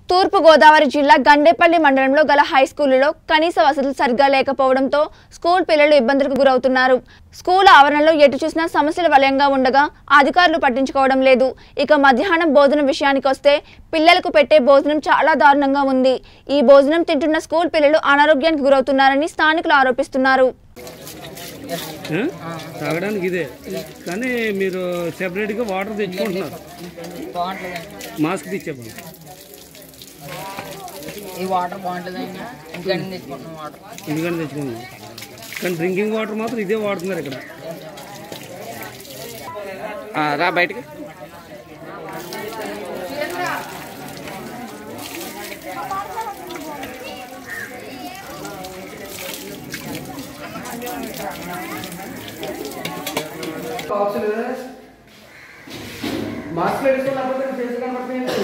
తూర్పు గోదావరి జిల్లా గండేపల్లి మండలంలో గల హై స్కూలులో కనీస వసతులు సరిగ్గా లేకపోవడంతో స్కూల్ పిల్లలు ఇబ్బందులకు గురవుతున్నారు స్కూల్ ఆవరణలో ఎటు చూసినా సమస్యల వలయంగా ఉండగా అధికారులు పట్టించుకోవడం లేదు ఇక మధ్యాహ్నం భోజనం విషయానికి వస్తే పిల్లలకు పెట్టే భోజనం చాలా దారుణంగా ఉంది ఈ భోజనం తింటున్న స్కూల్ పిల్లలు అనారోగ్యానికి గురవుతున్నారని స్థానికులు ఆరోపిస్తున్నారు ఆ? తాగడానికి ఇదే కానీ మీరు సెపరేట్గా వాటర్ తెచ్చుకుంటున్నారు బాగుంటుందండి మాస్క్ తెచ్చేప్పుడు ఈ వాటర్ బాగుంటుందండి ఇంటికాడ నుంచి తెచ్చుకుంటున్నాం వాటర్ ఎందుకని తెచ్చుకున్నాం కానీ డ్రింకింగ్ వాటర్ మాత్రం ఇదే వాడుతున్నారు ఇక్కడ రా బయటికి మాస్క్ వేసుకోలేకపోతే ఫేస్ కనబడుతుంది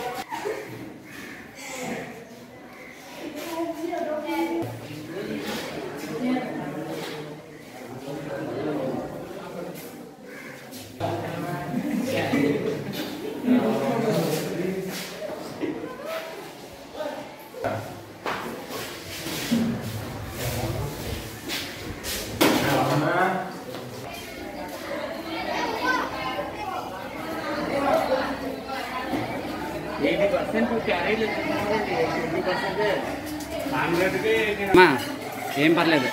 అమ్మా ఏం పర్లేదు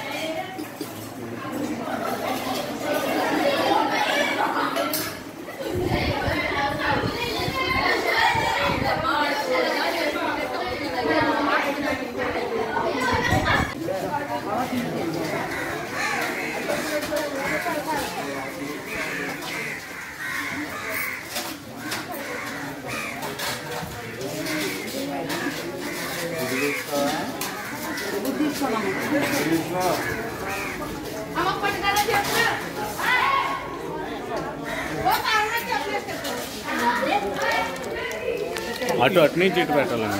అటు అటు నుంచి ఇటు పెట్టాలండి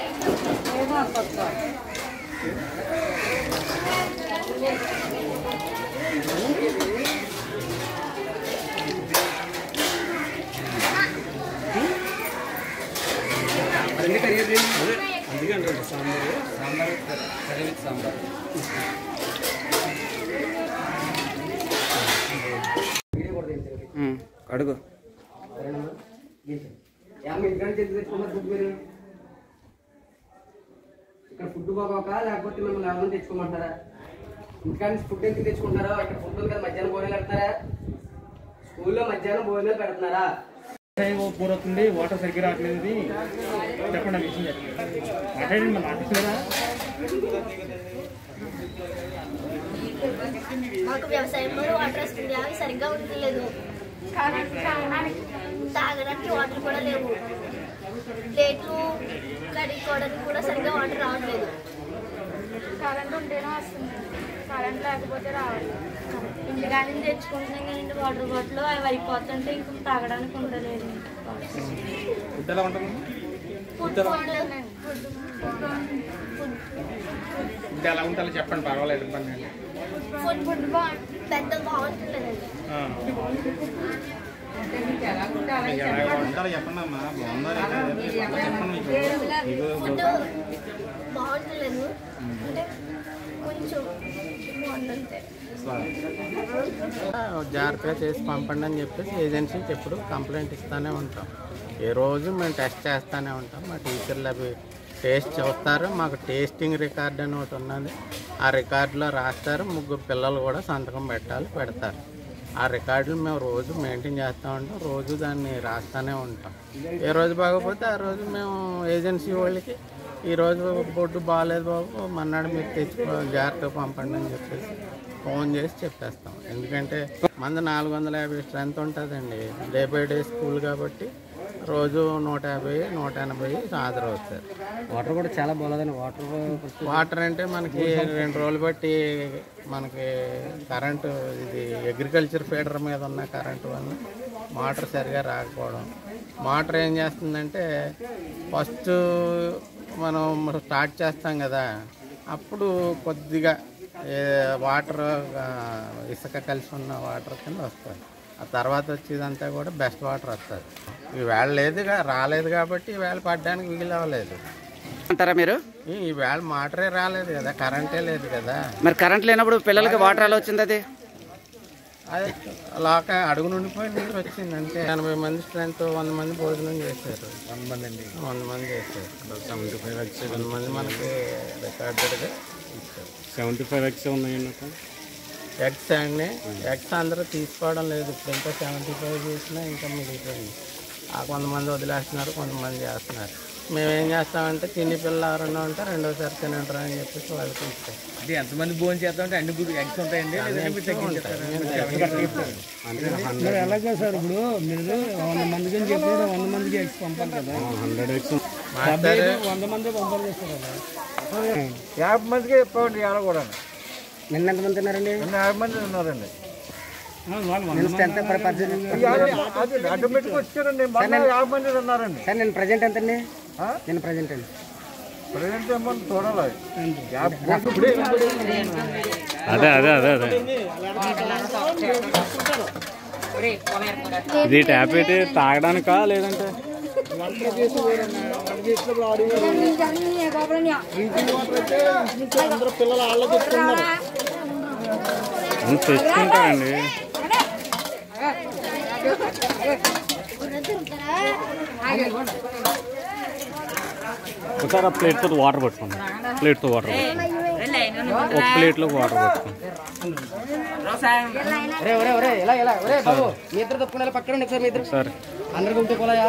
అదే అందుకే అంటే సాంబార్ ఉమ్, అడుగు ఏమన్నా ఇంటికాడ నుంచి ఎందుకు తెచ్చుకున్నారు ఫుడ్ మీరు ఇక్కడ ఫుడ్ బాగోక లేకపోతే మిమ్మల్ని ఎవరైనా తెచ్చుకోమంటారా ఇంటికాడ నుంచి ఫుడ్ ఎందుకు తెచ్చుకుంటారో ఇక్కడ ఫుడ్ ఉంది కదా మధ్యాహ్నం భోజనాలు పెడతారా స్కూల్లో మధ్యాహ్నం భోజనాలు పెడుతున్నారా పూరవుతుంది వాటర్ సరిగ్గా రావట్లేదు చెప్పండి ఆ విషయం చెప్పండి మాట్లాడండి మాట్లాడలేదా మాకు వ్యవసాయంలో వాటర్ వస్తుంది అవి సరిగ్గా ఉండలేదు తాగడానికి వాటర్ కూడా లేవు ప్లేట్లు కడుక్కోవడానికి కూడా సరిగ్గా వాటర్ రావట్లేదు కరెంట్ ఉంటేనే వస్తుంది కరెంట్ లేకపోతే రావట్లేదు ఇంటికాడ నుంచి తెచ్చుకుంటున్నాం కదండి వాటర్ బాటిల్ అవి అయిపోతుంటే ఇంక తాగడానికి ఉండలేదు ఫుడ్ ఎలా ఉంటుంది ఫుడ్ బాగుంటుందండి. ఫుడ్ ఎలా ఉంటుందో చెప్పండి పర్వాలేదు ఇబ్బంది లేదు. ఫుడ్ ఫుడ్ బాగు పెద్ద బాగుంటుందండి ఆ. మీకు ఎలా ఉంటుందో చెప్పండి అమ్మా బాగుందా లేదా అలా చెప్పండి మీకు మీకు ఫుడ్ బాగుంటలేదు అంటే కొంచెం బాగుందంతే జాగ్రత్తగా చేసి పంపండి అని చెప్పేసి ఏజెన్సీకి ఎప్పుడు కంప్లైంట్ ఇస్తూనే ఉంటాం ఏ రోజు మేము టెస్ట్ చేస్తూనే ఉంటాం మా టీచర్లు అవి టేస్ట్ చూస్తారు మాకు టేస్టింగ్ రికార్డ్ అని ఒకటి ఉన్నది ఆ రికార్డులో రాస్తారు ముగ్గురు పిల్లలు కూడా సంతకం పెట్టాలి పెడతారు ఆ రికార్డులు మేము రోజు మెయింటైన్ చేస్తూ ఉంటాం రోజు దాన్ని రాస్తూనే ఉంటాం ఏ రోజు బాగోపోతే ఆ రోజు మేము ఏజెన్సీ వాళ్ళకి ఈ రోజు బొడ్డు బాగాలేదు బాబు మన్నాడు మీరు తెచ్చి జాగ్రత్తగా పంపండి అని చెప్పేసి ఫోన్ చేసి చెప్పేస్తాం ఎందుకంటే మంది నాలుగు వందల యాభై స్ట్రెంత్ ఉంటుందండి డే బై డే స్కూల్ కాబట్టి రోజు నూట యాభై నూట ఎనభై హాజరవుతారు వాటర్ కూడా చాలా బాగాలేదండి వాటర్ వాటర్ అంటే మనకి రెండు రోజులు బట్టి మనకి కరెంటు ఇది అగ్రికల్చర్ ఫీడర్ మీద ఉన్న కరెంటు వల్ల మోటార్ సరిగా రాకపోవడం మోటార్ ఏం చేస్తుందంటే ఫస్ట్ మనం స్టార్ట్ చేస్తాం కదా అప్పుడు కొద్దిగా ఏ వాటర్ ఆ, ఇసుక కలిసి ఉన్న వాటర్ కింద వస్తుంది ఆ తర్వాత వచ్చేదంతా కూడా బెస్ట్ వాటర్ వస్తుంది ఈవేళ లేదుగా రాలేదు కాబట్టి ఈవేళ పడడానికి వీలు అవ్వలేదు అంటారా మీరు ఈ- ఈవేళ మాటరే రాలేదు కదా కరెంటే లేదు కదా మరి కరెంట్ లేనప్పుడు పిల్లలకి వాటర్ ఎలా వచ్చింది అది అది లోక అడుగు నుండిపోయి నీరు వచ్చింది అంతే ఎనభై మంది స్ట్రెంత్ వంద మంది భోజనం చేశారు వంద మంది అండి వంద మంది చేశారు సెవెంటీ ఫైవ్ ఎక్స్ వంద మంది మనకి రికార్డెడ్గా ఇచ్చారు సెవెంటీ ఫైవ్ ఎక్స్ ఉన్నాయండి ఎగ్స్ అండి ఎగ్స్ అందరూ తీసుకోవడం లేదు ఇప్పుడు ఇంకా సెవెంటీ ఫైవ్ చేసినా ఇంకా మిగిలిపోయింది ఆ కొంతమంది వదిలేస్తున్నారు కొంతమంది చేస్తున్నారు మేము ఏం చేస్తామంటే తిండి పిల్లలు ఎవరన్నా ఉంటే రెండోసారి తినంటారు అని చెప్పేసి వాళ్ళకి ఇస్తాం అంటే ఎంతమంది భోజనం చేద్దాం అంటే అన్ని గుడి ఎగ్స్ ఉంటాయండి లేదంటే మీరు తగ్గించేస్తారా? మరి ఎలాగో సార్ ఇప్పుడు మీరు వంద మందికి అని చెప్పినప్పుడు వంద మందికి ఎక్స్ పంపాలి కదా హండ్రెడ్ ఎక్స్ డెబ్బై ఐదు, వంద మంది పంపాలి చేస్తారు కదా యాభై మందికి చెప్పండి ఇవాళ కూడా నిన్న ఎంతమంది తిన్నారండి నిన్న యాభై మంది ఉన్నారండి నేను స్ట్రెంత్ పర్ పర్సన్ అది ఆటోమేటిక్ వచ్చారండి మళ్ళీ యాభై మంది ఉన్నారండి సార్ నేను ప్రజెంట్ ఎంత అండి నేను ప్రజెంట్ అండి ప్రజెంట్ ఏమో చూడాలి అదే అదే అదే అదే ఇది ట్యాప్ అయితే తాగడానికా లేదంటే అందరూ పిల్లలు వాళ్ళకి చెప్తున్నారు అవును, తెచ్చుకుంటారండి ఒకసారి ఆ ప్లేట్తో వాటర్ పట్టుకోండి ప్లేట్తో వాటర్ పట్టుకోండి ఒక ప్లేట్లో వాటర్ పట్టుకోండి ఒరే ఒరే ఒరే ఇలా ఇలా ఒరే బాబు మీ ఇద్దరు తప్పుకునే పక్కన ఉండి సార్ మీ ఇద్దరు సరే అందరు గుంటే కొలయా